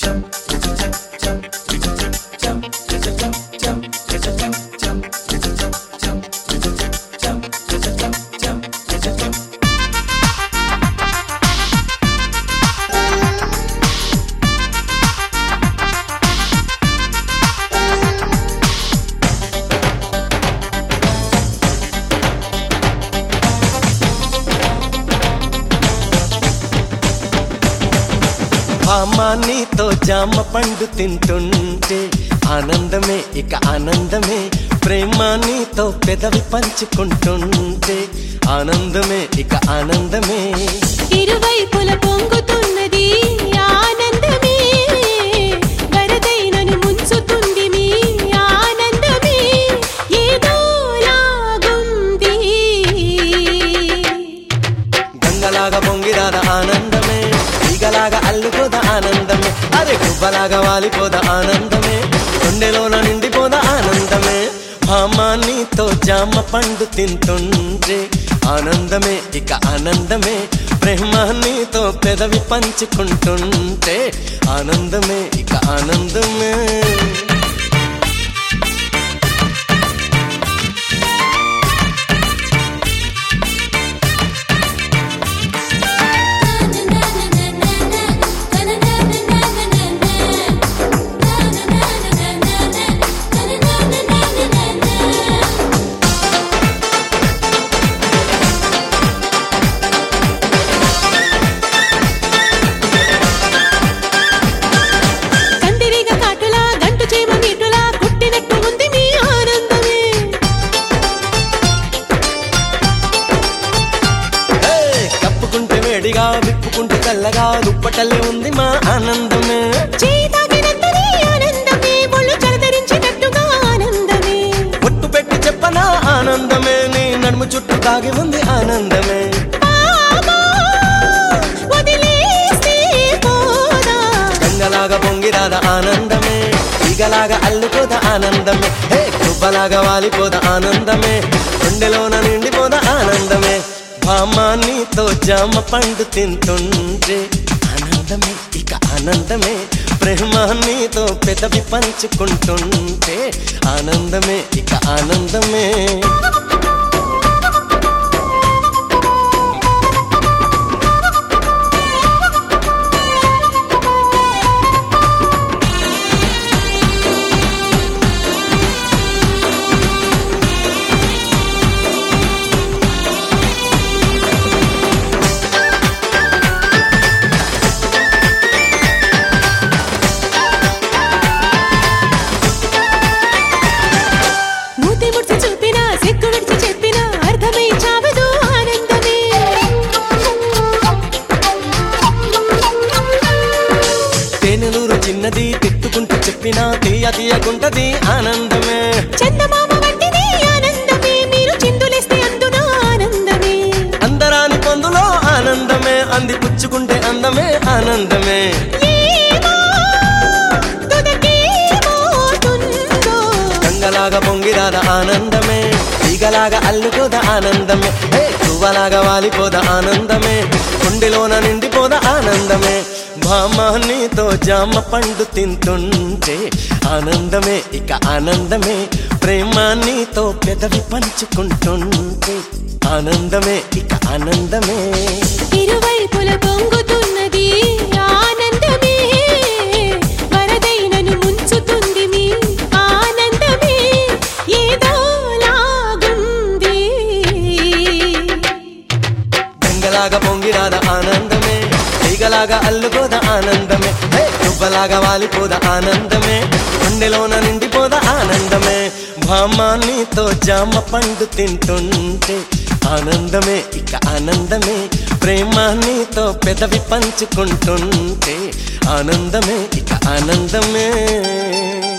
బామ్మ నీతో జామ పండు తింటుంటే ఆనందమే ఇక ఆనందమే ప్రేమ నీతో పెదవి పంచుకుంటుంటే ఆనందమే ఇక ఆనందమే ఇరువైపుల పొంగుతున్నది ఆనందమే వరదై నన్ను ముంచుతుంది మీ ఆనందమే ఏదోలాగుంది గంగలాగా పొంగిరాద ఆనందమే ఈగలాగా అల్లుకోద ఆనందమే అరే గుబ్బలాగా వాలిపోద ఆనందమే గుండెలోన నిండిపోద ఆనందమే భామ నీతో జామ పండు తింటుంటే ఆనందమే ఇక ఆనందమే ప్రేమ నీతో పెదవి పంచుకుంటుంటే ఆనందమే ఇక ఆనందమే కందిరీగ కాటులా గంటు చీమ మీటులా కుట్టినట్టు ఉంది మీ ఆనందమే హే! కప్పుకుంటే వేడిగా విప్పుకుంటే చల్లగా దుప్పటల్లే ఉంది మా ఆనందమే చేయి తాకినంతనే ఆనందమే ఒళ్ళు చలదరించినట్టుగా ఆనందమే ఒట్టు పెట్టి చెప్పనా ఆనందమే నీ నడుము చుట్టూ తాగి ఉంది ఆనందమే బాబా వదిలేస్తే పోదా గంగలాగా పొంగిరాద ఆనందమే ఈగలాగా అల్లుకోద ఆనందమే హే గుబ్బలాగా వాలిపోద ఆనందమే గుండెలోన నిండిపోద ఆనందమే భామ నీతో జామ పండు తింటుంటే ఆనందమే ఇక ఆనందమే ప్రేమ నీతో పెదవి పంచుకుంటుంటే ఆనందమే ఇక ఆనందమే మూతి ముడిచి చూపినా సిగ్గు విడిచి చెప్పినా అర్థమై చావదు ఆనందమే తేనెలూరు చిన్నది తిట్టుకుంటూ చెప్పినా తీయ తీయకుంటది ఆనందమే చందమామ వంటిది ఆనందమే మీరు చిందులేస్తే అందున ఆనందమే అందరాని పొందులో ఆనందమే అంది పుచ్చుకుంటే అందమే ఆనందమే ఏమో తుదకేమవుతుందో గంగలాగా పొంగిరాద ఆనందమే ఈగలాగా అల్లుకోద ఆనందమే హే తువ్వలాగా వాలిపోద ఆనందమే గుండెలోన నిండిపోద ఆనందమే భామ నీతో జామ పండు తింటుంటే ఆనందమే ఇక ఆనందమే ప్రేమ నీతో పెదవి పంచుకుంటుంటే ఆనందమే ఇక ఆనందమే ఇరువైపుల పొంగుతున్నది ఆనందమే వరదై నన్ను ముంచుతుంది మీ ఆనందమే ఏదోలాగుంది గంగలాగా పొంగిరాద ఆనందమే తీగలాగా అల్లుకోద ఆనందమే హే దుబ్బలాగా వాలిపోద ఆనందమే గుండెలోన నిండిపోద ఆనందమే భామ నీతో జామ పండు తింటుంటే ఆనందమే ఇక ఆనందమే ప్రేమ నీతో పెదవి పంచుకుంటుంటే ఆనందమే ఇక ఆనందమే